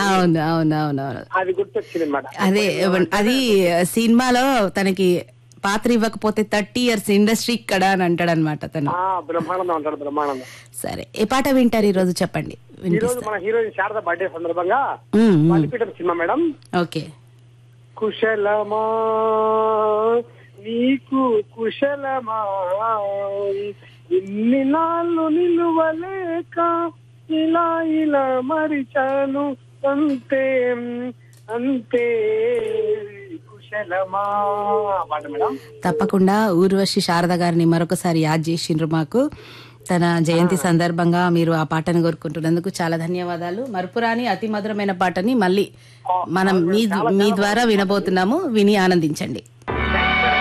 అవును అవును అవును అవును అది గుర్తొచ్చింది అనమాట అదే అది సినిమాలో తనకి పాత్ర ఇవ్వకపోతే థర్టీ ఇయర్స్ ఇండస్ట్రీ ఇక్కడ అని అంటాడు అనమాట తను ఆ బ్రహ్మానందం అంటాడు బ్రహ్మానందం సరే ఏ పాట వింటారు ఈ రోజు చెప్పండి ఈ రోజు మన హీరోయిన్ శారద బర్త్డే సందర్భంగా ఉమ్, ఉమ్. బలిపీఠం సినిమా మేడం ఓకే కుశలమా నీకు కుశలమా ఇన్ని నాళ్ళు నిలువలేక ఇలా ఇలా మరిచాను అంతే అంతే కుశలమా పాట మేడం తప్పకుండా ఊర్వశి శారద గారిని మరొకసారి యాద్ చేసిండ్రు మాకు తన జయంతి సందర్భంగా మీరు ఆ పాటను కోరుకుంటున్నందుకు చాలా ధన్యవాదాలు మరుపురాని అతి మధురమైన పాటని మళ్ళీ మనం మీ మీ ద్వారా వినబోతున్నాము విని ఆనందించండి